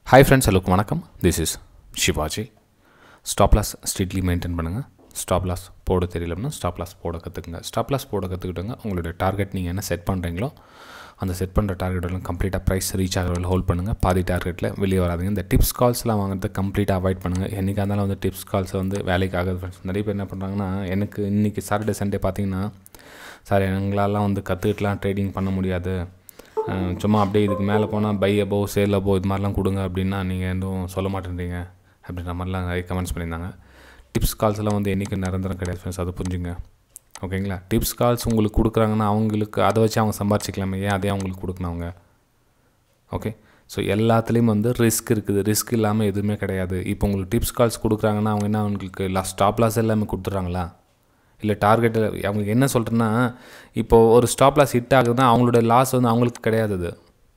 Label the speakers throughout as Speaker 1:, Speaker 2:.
Speaker 1: hi friends எல்லாருக்கும் வணக்கம் this is Shivaji stop loss strictly maintain பண்ணுங்கள் ஸ்டாப் லாஸ் போட தெரியலன்னா ஸ்டாப் லாஸ் போட கற்றுக்குங்க ஸ்டாப் லாஸ் போட கற்றுக்கிட்டுங்க உங்களுடைய டார்கெட் நீங்கள் என்ன செட் பண்ணுறீங்களோ அந்த செட் பண்ணுற டார்கெட்டெல்லாம் கம்ப்ளீட்டாக ப்ரைஸ் ரீச் ஆகிற ஹோல்ட் பண்ணுங்கள் பாதி டார்கெட்டில் வெளியே வராதுங்க இந்த டிப்ஸ் கால்ஸ்லாம் வாங்குறது கம்ப்ளீட்டாக அவாய்ட் பண்ணுங்கள் என்றைக்காக இருந்தாலும் வந்து டிப்ஸ் கால்ஸ் வந்து வேலைக்கு ஆகாது ஃப்ரெண்ட்ஸ் நிறைய பேர் என்ன பண்ணுறாங்கன்னா எனக்கு இன்றைக்கி சாட்டர்டே சண்டே பார்த்தீங்கன்னா சார் எங்களாலாம் வந்து கற்றுக்கிட்டுலாம் ட்ரேடிங் பண்ண முடியாது அஹ் சும்மா அப்படியே இதுக்கு மேலே போனால் பை அபோ சேல் அபோ இது மாதிரிலாம் கொடுங்க அப்படின்னா நீங்கள் எதுவும் சொல்ல மாட்டேன்றீங்க அப்படின்ற மாதிரிலாம் நிறைய கமெண்ட்ஸ் பண்ணியிருந்தாங்க டிப்ஸ் கால்ஸ் எல்லாம் வந்து என்றைக்கு நிரந்தரம் கிடையாது ஃப்ரெண்ட்ஸ் அதை புரிஞ்சுங்க ஓகேங்களா டிப்ஸ் கால்ஸ் உங்களுக்கு கொடுக்குறாங்கன்னா அவங்களுக்கு அதை வச்சு அவங்க சம்பாரிச்சிக்கலாமே ஏன் அதே அவங்களுக்கு கொடுக்கணும் அவங்க ஓகே ஸோ எல்லாத்துலேயும் வந்து ரிஸ்க் இருக்குது ரிஸ்க் இல்லாமல் எதுவுமே கிடையாது இப்போ உங்களுக்கு டிப்ஸ் கால்ஸ் கொடுக்குறாங்கன்னா அவங்க என்ன அவங்களுக்கு லாஸ் ஸ்டாப் லாஸ் எல்லாமே கொடுத்துட்றாங்களா இல்லை டார்கெட் அவங்களுக்கு என்ன சொல்கிறேன்னா இப்போது ஒரு ஸ்டாப் லாஸ் ஹிட் ஆகுதுன்னா அவங்களோட லாஸ் வந்து அவங்களுக்கு கிடையாது அது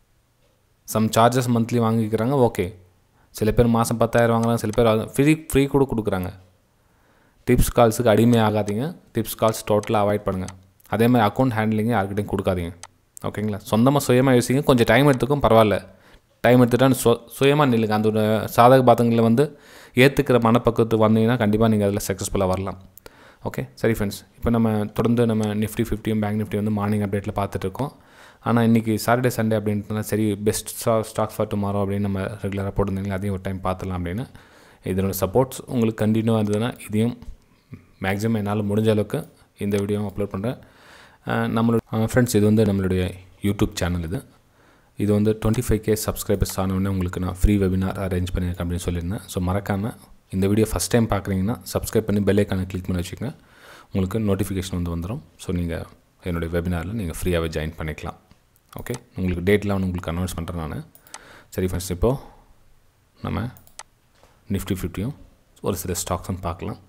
Speaker 1: சம் சார்ஜஸ் மந்த்லி வாங்கிக்கிறாங்க ஓகே சில பேர் மாதம் பத்தாயிரம் வாங்குறாங்க சில பேர் ஃப்ரீ ஃப்ரீ கூட கொடுக்குறாங்க டிப்ஸ் கால்ஸுக்கு அடிமை ஆகாதீங்க டிப்ஸ் கால்ஸ் டோட்டலாக அவாய்ட் பண்ணுங்கள் அதே மாதிரி அக்கௌண்ட் ஹேண்ட்லிங்கு யார்கிட்டையும் கொடுக்காதீங்க ஓகேங்களா சொந்தமாக சுயமாக யோசிங்க கொஞ்சம் டைம் எடுத்துக்கும் பரவாயில்ல டைம் எடுத்துட்டா சு சுயமாக நில்லுங்க அந்த ஒரு சாதக பாதங்களை வந்து ஏற்றுக்கிற மனப்பக்குவத்துக்கு வந்தீங்கன்னா கண்டிப்பாக நீங்கள் அதில் சக்ஸஸ்ஃபுல்லாக வரலாம் ஓகே சரி ஃப்ரெண்ட்ஸ் இப்போ நம்ம தொடர்ந்து நம்ம நிஃப்டி ஃபிஃப்டியும் பேங்க் நிஃப்டி வந்து மார்னிங் அப்டேட்டில் பார்த்துட்ருக்கோம் ஆனால் இன்றைக்கி சாட்டர்டே சண்டே அப்படின்றதுனால சரி பெஸ்ட் ஸ்டா ஸ்டாக்ஸ் ஃபார் டுமாரோ அப்படின்னு நம்ம ரெகுலராக போட்டிருந்தீங்களா அதையும் ஒரு டைம் பார்த்துலாம் அப்படின்னு இதனோட சப்போர்ட்ஸ் உங்களுக்கு கண்டினியூ இருந்ததுன்னா இதையும் மேக்ஸிமம் என்னால் முடிஞ்ச அளவுக்கு இந்த வீடியோவும் அப்லோட் பண்ணுறேன் நம்மளோட ஃப்ரெண்ட்ஸ் இது வந்து நம்மளுடைய யூடியூப் சேனல் இது இது வந்து டுவெண்ட்டி ஃபைவ் கே சப்ஸ்கிரைபர்ஸ் ஆனவுடனே உங்களுக்கு நான் ஃப்ரீ வெபினார் அரேஞ்ச் பண்ணியிருக்கேன் அப்படின்னு சொல்லியிருந்தேன் ஸோ மறக்காமல் இந்த வீடியோ ஃபஸ்ட் டைம் பார்க்குறீங்கன்னா சப்ஸ்கிரைப் பண்ணி பெல்லைக்கான கிளிக் பண்ணி வச்சுக்கோங்க உங்களுக்கு நோட்டிஃபிகேஷன் வந்து வந்துடும் ஸோ நீங்கள் என்னுடைய வெபினாரில் நீங்கள் ஃப்ரீயாகவே ஜாயின் பண்ணிக்கலாம் ஓகே உங்களுக்கு டேட்லாம் உங்களுக்கு அனௌன்ஸ் பண்ணுறேன் நான் சரி ஃபஸ்ட் இப்போது நம்ம நிஃப்டி ஃபிஃப்டியும் ஒரு சில ஸ்டாக்ஸும் பார்க்கலாம்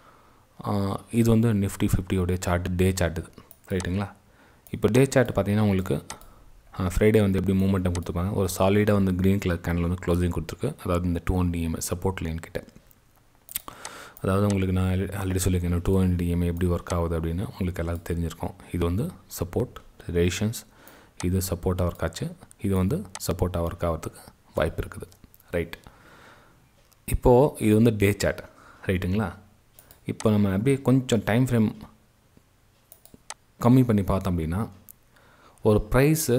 Speaker 1: இது வந்து நிஃப்டி ஃபிஃப்டியோடைய சார்ட்டு டே சார்ட் இது ரைட்டுங்களா இப்போ டே சார்ட் பார்த்தீங்கன்னா உங்களுக்கு ஃப்ரைடே வந்து எப்படி மூமெண்ட்டம் கொடுத்துருப்பாங்க ஒரு சாலிடாக வந்து க்ரீன் கலர் கேனில் வந்து க்ளோசிங் கொடுத்துருக்கு அதாவது இந்த two one DMA support line கிட்ட அதாவது உங்களுக்கு நான் ஆல்ரெடி சொல்லியிருக்கேன் டூ ஒன் டிஎம்ஏ எப்படி ஒர்க் ஆகுது அப்படின்னு உங்களுக்கு எல்லாரும் தெரிஞ்சிருக்கும் இது வந்து சப்போர்ட் ரேஷன்ஸ் இது சப்போர்ட்டாக ஒர்க் ஆச்சு இது வந்து சப்போர்ட்டாக ஒர்க் ஆகிறதுக்கு வாய்ப்பு இருக்குது ரைட் இப்போது இது வந்து டே சார்ட் ரைட்டுங்களா இப்போ நம்ம அப்படியே கொஞ்சம் டைம் ஃப்ரேம் கம்மி பண்ணி பார்த்தோம் அப்படின்னா ஒரு ப்ரைஸு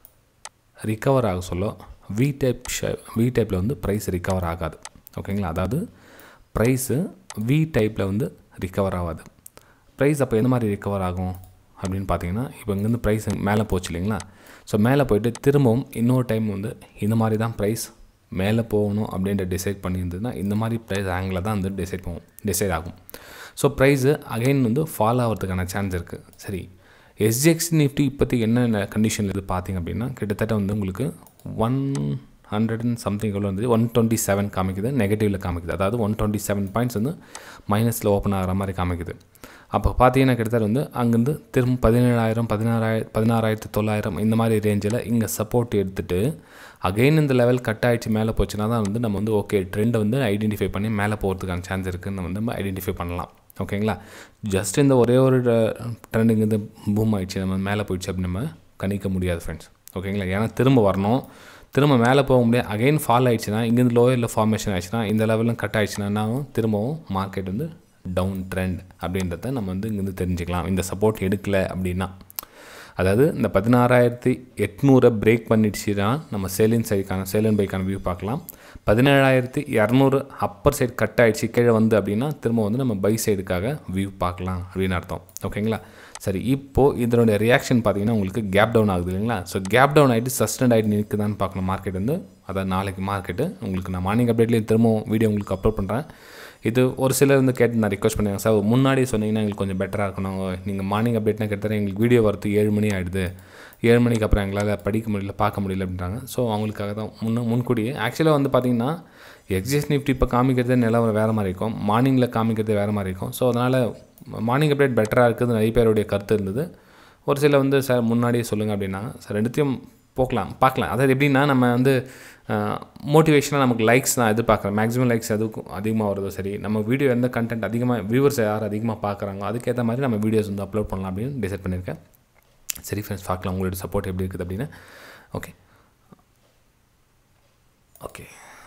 Speaker 1: ரிக்கவர் ஆக சொல்ல வி டைப் ஷே வி டைப்பில் வந்து ப்ரைஸ் ரிக்கவர் ஆகாது ஓகேங்களா அதாவது ப்ரைஸு வி டைப்பில் வந்து ரிக்கவர் ஆகாது ப்ரைஸ் அப்போ எந்த மாதிரி ரிக்கவர் ஆகும் அப்படின்னு பார்த்தீங்கன்னா இப்போ இங்கேருந்து ப்ரைஸ் மேலே போச்சு இல்லைங்களா ஸோ மேலே போயிட்டு திரும்பவும் இன்னொரு டைம் வந்து இந்த மாதிரி தான் ப்ரைஸ் மேலே போகணும் அப்படின்ற டிசைட் பண்ணியிருந்ததுன்னா இந்த மாதிரி ப்ரைஸ் ஆங்கிளில் தான் வந்து டிசைட் போகும் டிசைட் ஆகும் ஸோ ப்ரைஸு அகைன் வந்து ஃபாலோ ஆகிறதுக்கான சான்ஸ் இருக்குது சரி எஸ்ஜிஎக்ஸ் நிஃப்டி இப்போதைக்கு என்ன கண்டிஷனில் இது பார்த்தீங்க அப்படின்னா கிட்டத்தட்ட வந்து உங்களுக்கு ஒன் ஹண்ட்ரட் அண்ட் சம்திங் எவ்வளோ வந்து ஒன் டுவெண்ட்டி செவன் காமிக்குது நெகட்டிவில் காமிக்குது அதாவது ஒன் டுவெண்ட்டி செவன் பாயிண்ட்ஸ் வந்து மைனஸில் ஓப்பன் ஆகிற மாதிரி காமிக்குது அப்போ பார்த்தீங்கன்னா கிட்டத்தட்ட வந்து அங்கேருந்து திரும்ப பதினேழாயிரம் பதினாறாயிரம் பதினாறாயிரத்து தொள்ளாயிரம் இந்த மாதிரி ரேஞ்சில் இங்கே சப்போர்ட் எடுத்துகிட்டு அகெயின் இந்த லெவல் கட் ஆகிடுச்சு மேலே போச்சுன்னா தான் வந்து நம்ம வந்து ஓகே ட்ரெண்டை வந்து ஐடென்டிஃபை பண்ணி மேலே போகிறதுக்கான சான்ஸ் இருக்குதுன்னு வந்து நம்ம ஐடென்டிஃபை பண்ணலாம் ஓகேங்களா ஜஸ்ட் இந்த ஒரே ஒரு ட்ரெண்டிங் வந்து பூம் ஆகிடுச்சு நம்ம மேலே போயிடுச்சு அப்படின்னு நம்ம கணிக்க முடியாது ஃப்ரெண்ட்ஸ் ஓகேங்களா ஏன்னா திரும்ப வரணும் திரும்ப மேலே போக முடியாது அகைன் ஃபால் ஆயிடுச்சுன்னா இங்கேருந்து லோயரில் ஃபார்மேஷன் ஆயிடுச்சுன்னா இந்த லெவலும் கட் ஆயிடுச்சுன்னா திரும்பவும் மார்க்கெட் வந்து டவுன் ட்ரெண்ட் அப்படின்றத நம்ம வந்து இங்கேருந்து தெரிஞ்சுக்கலாம் இந்த சப்போர்ட் எடுக்கலை அப்படின்னா அதாவது இந்த பதினாறாயிரத்தி எட்நூறை பிரேக் பண்ணிடுச்சுன்னா நம்ம சேலின் சைடுக்கான சேலன் பைக்கான வியூ பார்க்கலாம் பதினேழாயிரத்தி இரநூறு அப்பர் சைடு கட் ஆகிடுச்சு கீழே வந்து அப்படின்னா திரும்ப வந்து நம்ம பை சைடுக்காக வியூ பார்க்கலாம் அப்படின்னு அர்த்தம் ஓகேங்களா சரி இப்போது இதனுடைய ரியாக்ஷன் பார்த்தீங்கன்னா உங்களுக்கு கேப் டவுன் ஆகுது இல்லைங்களா ஸோ கேப் டவுன் ஆகிட்டு சஸ்டெண்ட் ஆகிட்டு நிற்குதான்னு பார்க்கணும் மார்க்கெட் வந்து அதாவது நாளைக்கு மார்க்கெட்டு உங்களுக்கு நான் மார்னிங் அப்டேட்லேயும் திரும்பவும் வீடியோ உங்களுக்கு அப்லோட் பண்ணுறேன் இது ஒரு சிலர் வந்து கேட்டு நான் ரிக்வஸ்ட் பண்ணுவேன் சார் முன்னாடி சொன்னீங்கன்னா எங்களுக்கு கொஞ்சம் பெட்டராக இருக்கணும் நீங்கள் மார்னிங் அப்டேட்னா கிட்டத்தட்ட எங்களுக்கு வீடியோ வரது ஏழு மணி ஆகிடுது ஏழு மணிக்கு அப்புறம் எங்களால் படிக்க முடியல பார்க்க முடியல அப்படின்றாங்க ஸோ அவங்களுக்காக தான் முன்ன முன்கூடியே ஆக்சுவலாக வந்து பார்த்திங்கன்னா எக்ஸிஸ் நிஃப்டி இப்போ காமிக்கிறதே நிலவரம் வேறு மாதிரி இருக்கும் மார்னிங்கில் காமிக்கிறதே வேறு மாதிரி இருக்கும் ஸோ அதனால் மார்னிங் அப்டேட் பெட்டராக இருக்குது நிறைய பேருடைய கருத்து இருந்தது ஒரு சில வந்து சார் முன்னாடியே சொல்லுங்கள் அப்படின்னா சார் ரெண்டுத்தையும் போக்கலாம் பார்க்கலாம் அதாவது எப்படின்னா நம்ம வந்து மோட்டிவேஷனாக நமக்கு லைக்ஸ் நான் எதிர்பார்க்குறேன் மேக்ஸிமம் லைக்ஸ் எதுக்கும் அதிகமாக வருதோ சரி நம்ம வீடியோ எந்த கண்டென்ட் அதிகமாக வியூவர்ஸ் யார் அதிகமாக பார்க்குறாங்களோ அதுக்கேற்ற மாதிரி நம்ம வீடியோஸ் வந்து அப்லோட் பண்ணலாம் அப்படின்னு டிசைட் பண்ணியிருக்கேன் சரி ஃப்ரெண்ட்ஸ் பார்க்கலாம் உங்களோட சப்போர்ட் எப்படி இருக்குது அப்படின்னு ஓகே ஓகே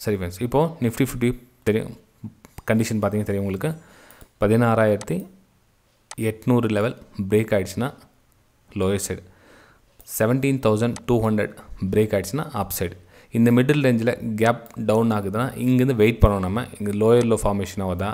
Speaker 1: சரி ஃப்ரெண்ட்ஸ் இப்போது நிஃப்டி ஃபிஃப்டி தெரியும் கண்டிஷன் பார்த்தீங்கன்னா தெரியும் உங்களுக்கு பதினாறாயிரத்தி எட்நூறு லெவல் பிரேக் ஆகிடுச்சுன்னா lower side seventeen thousand two hundred break ஆகிடுச்சுன்னா அப் சைடு இந்த மிடில் ரேஞ்சில் கேப் டவுன் ஆகுதுன்னா இங்கேருந்து வெயிட் பண்ணோம் நம்ம இங்கே லோயரில் ஃபார்மேஷன் ஆகுதா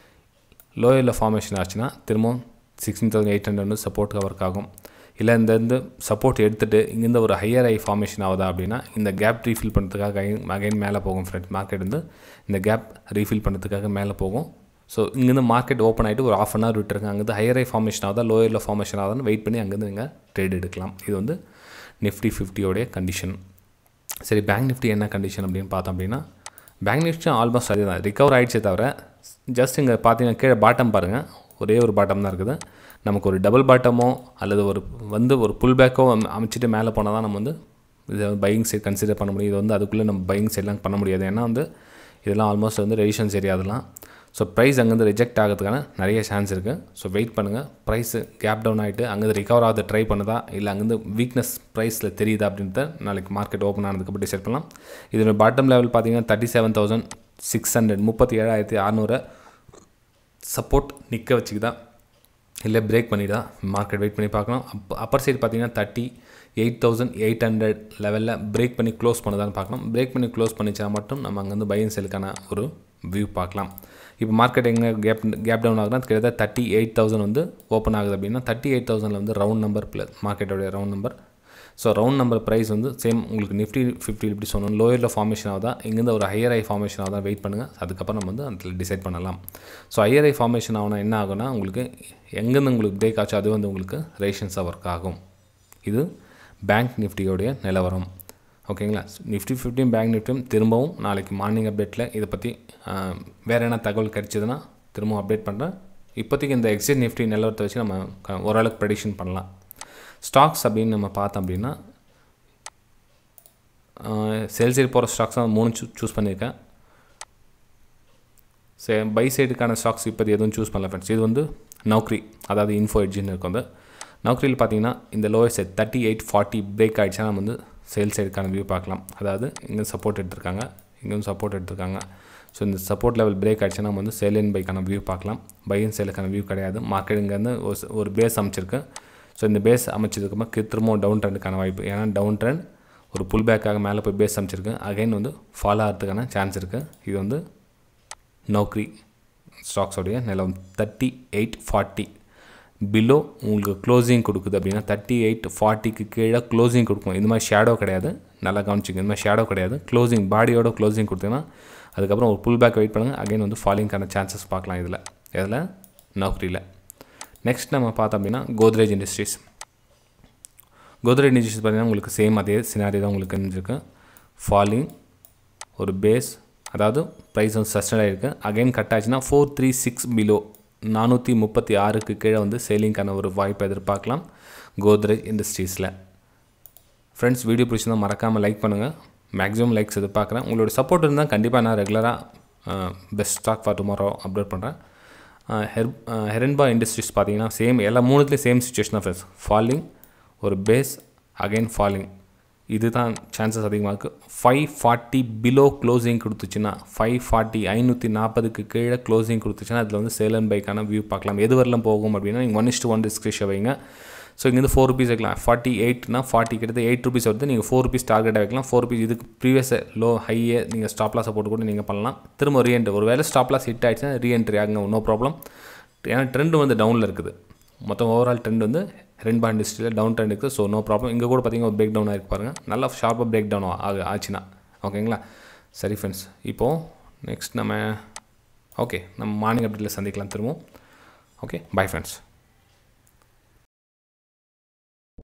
Speaker 1: லோயரில் ஃபார்மேஷன் ஆச்சுன்னா திரும்பவும் சிக்ஸ்டீன் தௌசண்ட் எயிட் ஹண்ட்ரட் வந்து சப்போர்ட் ஒர்க் ஆகும் இல்லை இந்த இந்த சப்போர்ட் எடுத்துகிட்டு இங்கேருந்து ஒரு ஹையர் ஐ ஃபார்மேஷன் ஆகுதா அப்படின்னா இந்த கேப் ரீஃபில் பண்ணுறதுக்காக அகைன் மேலே போகும் ஃப்ரெண்ட் மார்க்கெட் வந்து இந்த கேப் ரீஃபில் பண்ணுறதுக்காக மேலே போகும் ஸோ இங்கேருந்து மார்க்கெட் ஓப்பன் ஆகிட்டு ஒரு ஆஃப் அன் ஹவர் விட்டுருங்க அங்கேருந்து ஹையர் ஐ ஃபார்மேஷன் ஆகுதா லோயரில் ஃபார்மேஷன் ஆகுதான்னு வெயிட் பண்ணி அங்கேருந்து நீங்கள் ட்ரேட் எடுக்கலாம் இது வந்து நிஃப்டி ஃபிஃப்டியோடைய கண்டிஷன் சரி பேங்க் நிஃப்டி என்ன கண்டிஷன் அப்படின்னு பார்த்தோம் அப்படின்னா பேங்க் நிஃப்டி ஆல்மோஸ்ட் அதே தான் ரிகவர் ஆகிடுச்சே தவிர ஜஸ்ட் இங்கே பார்த்தீங்கன்னா கீழே பாட்டம் பாருங்கள் ஒரே ஒரு பாட்டம் தான் இருக்குது நமக்கு ஒரு டபுள் பாட்டமோ அல்லது ஒரு வந்து ஒரு புல் பேக்கோ அமைச்சிட்டு மேலே போனால் தான் நம்ம வந்து இதை பையிங் சைட் கன்சிடர் பண்ண முடியும் இது வந்து அதுக்குள்ளே நம்ம பையிங் சைட்லாம் பண்ண முடியாது ஏன்னா வந்து இதெல்லாம் ஆல்மோஸ்ட் வந்து ரெடிஷன்ஸ் ஏரியா அதெல்லாம் ஸோ ப்ரைஸ் அங்கேருந்து ரிஜெக்ட் ஆகிறதுக்கான நிறைய சான்ஸ் இருக்குது ஸோ வெயிட் பண்ணுங்கள் ப்ரைஸு கேப் டவுன் ஆகிட்டு அங்கேருந்து ரிகவர் ஆகுது ட்ரை பண்ணுதா இல்லை அங்கேருந்து வீக்னஸ் ப்ரைஸில் தெரியுதா அப்படின்றத நாளைக்கு மார்க்கெட் ஓப்பன் ஆனதுக்கப்புறம் டிசைட் பண்ணலாம் இதோட பாட்டம் லெவல் பார்த்தீங்கன்னா thirty seven thousand six hundred முப்பத்தி ஏழாயிரத்தி அறநூறு சப்போர்ட் நிற்க வச்சுக்கிதா இல்லை பிரேக் பண்ணிவிடா மார்க்கெட் வெயிட் பண்ணி பார்க்கலாம் அப் அப்பர் சைடு பார்த்தீங்கன்னா thirty eight thousand eight hundred லெவலில் பிரேக் பண்ணி க்ளோஸ் பண்ணுதான்னு பார்க்கலாம் பிரேக் பண்ணி க்ளோஸ் பண்ணிச்சா மட்டும் நம்ம அங்கேருந்து பையன் செலுக்கான ஒரு வியூ பார்க்கலாம் இப்போ மார்க்கெட் எங்கே கேப் கேப் டவுன் ஆகுதுன்னா கிட்டத்தட்ட தேர்ட்டி எயிட் தௌசண்ட் வந்து ஓப்பன் ஆகுது அப்படின்னா தேர்ட்டி எயிட் தௌசண்டில் வந்து ரவுண்ட் நம்பர் ப்ளஸ் மார்க்கெட்டோடைய round number so round number price வந்து சேம் உங்களுக்கு நிஃப்டி ஃபிஃப்டி இப்படி சொன்னோம் லோயரில் ஃபார்மேஷன் ஆகுதா இங்கேருந்து ஒரு ஹையர் ஐ ஃபார்மேஷன் ஆகுதா வெயிட் பண்ணுங்கள் அதுக்கப்புறம் நம்ம வந்து அதில் டிசைட் பண்ணலாம் ஸோ ஹையர் ஐ ஃபார்மேஷன் ஆகுனா என்ன ஆகும்னா உங்களுக்கு எங்கேருந்து உங்களுக்கு பிரேக் ஆச்சோ அது வந்து உங்களுக்கு ரேஷன்ஸாக ஒர்க் ஆகும் இது பேங்க் நிஃப்டியோடைய நிலவரம் ஓகேங்களா நிஃப்டி ஃபிஃப்டியும் பேங்க் நிஃப்டியும் திரும்பவும் நாளைக்கு மார்னிங் அப்டேட்டில் இதை பற்றி வேறு என்ன தகவல் கிடைச்சதுன்னா திரும்பவும் அப்டேட் பண்ணுறேன் இப்போதைக்கு இந்த எக்ஸிட் நிஃப்டி நிலவரத்தை வச்சு நம்ம க- ஓரளவுக்கு ப்ரெடிக்ஷன் பண்ணலாம் ஸ்டாக்ஸ் அப்படின்னு நம்ம பார்த்தோம் அப்படின்னா சேல் சைடு போகிற ஸ்டாக்ஸ் தான் மூணு சூ சூஸ் பண்ணியிருக்கேன் சே பை சைடுக்கான ஸ்டாக்ஸ் இப்போ எதுவும் சூஸ் பண்ணல ஃப்ரெண்ட்ஸ் இது வந்து நௌக்ரி அதாவது இன்ஃபோ எட்ஜின்னு இருக்கும் வந்து நௌக்ரியில் பார்த்தீங்கன்னா இந்த lower side thirty eight forty break ஆகிடுச்சா நம்ம வந்து சேல் சைடுக்கான வியூ பார்க்கலாம் அதாவது இங்கே சப்போர்ட் எடுத்திருக்காங்க இங்கேயும் சப்போர்ட் எடுத்திருக்காங்க ஸோ இந்த சப்போர்ட் லெவல் பிரேக் ஆகிடுச்சுன்னா நம்ம வந்து சேல் அண்ட் பைக்கான வியூ பார்க்கலாம் பை அண்ட் சேலுக்கான வியூ கிடையாது மார்க்கெட் இங்கேருந்து ஒரு ஸ்- ஒரு பேஸ் அமைச்சிருக்கு ஸோ இந்த பேஸ் அமைச்சதுக்கப்புறமா கி- திரும்பவும் டவுன் ட்ரெண்டுக்கான வாய்ப்பு ஏன்னா டவுன் ட்ரெண்ட் ஒரு புல் பேக்காக மேலே போய் பேஸ் அமைச்சிருக்கு அகைன் வந்து ஃபாலோ ஆகிறதுக்கான சான்ஸ் இருக்குது இது வந்து நௌக்ரி ஸ்டாக்ஸோடைய நிலம் தேர்ட்டி எயிட் ஃபார்ட்டி பிலோ உங்களுக்கு க்ளோசிங் கொடுக்குது அப்படின்னா தேர்ட்டி எயிட் ஃபார்ட்டிக்கு கீழே க்ளோசிங் கொடுக்கும் இந்த மாதிரி ஷேடோ கிடையாது நல்லா கவனிச்சிங்க இந்த மாதிரி ஷேடோ கிடையாது க்ளோசிங் பாடியோட க்ளோசிங் கொடுத்தீங்கன்னா அதுக்கப்புறம் ஒரு புல் பேக் வெயிட் பண்ணுங்கள் அகைன் வந்து ஃபாலிங்க்கான சான்சஸ் பார்க்கலாம் இதில் இதில் நௌக்ரியில் நெக்ஸ்ட் நம்ம பார்த்தோம் அப்படின்னா கோத்ரேஜ் இண்டஸ்ட்ரீஸ் கோத்ரேஜ் இண்டஸ்ட்ரீஸ் பார்த்தீங்கன்னா உங்களுக்கு சேம் அதே சினாரி தான் உங்களுக்கு இருந்துருக்கு ஃபாலிங் ஒரு பேஸ் அதாவது ப்ரைஸ் வந்து சஸ்டட் ஆகிருக்கு அகைன் கட் ஆச்சுன்னா ஃபோர் த்ரீ சிக்ஸ் பிலோ நானூற்றி முப்பத்தி ஆறுக்கு கீழே வந்து சேலிங்க்கான ஒரு வாய்ப்பை எதிர்பார்க்கலாம் கோத்ரேஜ் இண்டஸ்ட்ரீஸில் ஃப்ரெண்ட்ஸ் வீடியோ பிடிச்சிருந்தா மறக்காமல் லைக் பண்ணுங்கள் மேக்ஸிமம் லைக்ஸ் எதிர்பார்க்குறேன் உங்களோட சப்போர்ட் இருந்தால் கண்டிப்பாக நான் ரெகுலராக best stock for tomorrow upload பண்ணுறேன் ஹெர் ஹெரன்பா இண்டஸ்ட்ரீஸ் பார்த்தீங்கன்னா சேம் எல்லா மூணுத்துலேயும் சேம் சுச்சுவேஷன் ஃப்ரெண்ட்ஸ் ஃபாலிங் ஒரு பேஸ் அகைன் ஃபாலிங் இதுதான் சான்சஸ் அதிகமாக இருக்குது ஃபைவ் ஃபார்ட்டி பிலோ க்ளோசிங் கொடுத்துச்சுன்னா ஃபைவ் ஃபார்ட்டி ஐநூற்றி நாற்பதுக்கு கீழே க்ளோசிங் கொடுத்துச்சுன்னா அதில் வந்து சேல் அண்ட் பைக்கான வியூ பார்க்கலாம் எது வரலாம் போகும் அப்படின்னா நீங்கள் ஒன் இஸ்ட்டு ஒன் டிஸ்கிரிப்ஷன் வைங்க ஸோ இங்கேருந்து ஃபோர் ருபீஸ் வைக்கலாம் ஃபார்ட்டி எயிட்னா ஃபார்ட்டி கிட்ட எயிட் ருபீஸ் வருது நீங்கள் ஃபோர் ருபீஸ் டார்கெட்டாக வைக்கலாம் ஃபோர் ருபீஸ் இதுக்கு ப்ரீவியஸ் லோ ஹையே நீங்கள் ஸ்டாப் லாஸை போட்டு கூட நீங்கள் பண்ணலாம் திரும்ப ரீஎன்ட்ரி ஒரு வேளை ஸ்டாப் லாஸ் ஹிட் ஆயிடுச்சுன்னா ரீஎன்ட்ரி ஆகுங்க நோ ப்ராப்ளம் ஏன்னா ட்ரெண்ட் வந்து டவுனில் இருக்குது மொத்தம் ஓவரால் ட்ரெண்ட் வந்து ரெண்டு இண்டஸ்ட்ரியில் டவுன் ட்ரெண்ட் இருக்குது ஸோ நோ ப்ராப்ளம் இங்கே கூட பார்த்தீங்கன்னா ஒரு பிரேக் டவுன் ஆகிருக்கு பாருங்கள் நல்லா ஷார்ப்பாக பிரேக் டவுன் ஆகு ஆச்சுன்னா ஓகேங்களா சரி ஃப்ரெண்ட்ஸ் இப்போது நெக்ஸ்ட் நம்ம ஓகே நம்ம மார்னிங் அப்டேட்டில் சந்திக்கலாம் திரும்பவும் ஓகே பை ஃப்ரெண்ட்ஸ்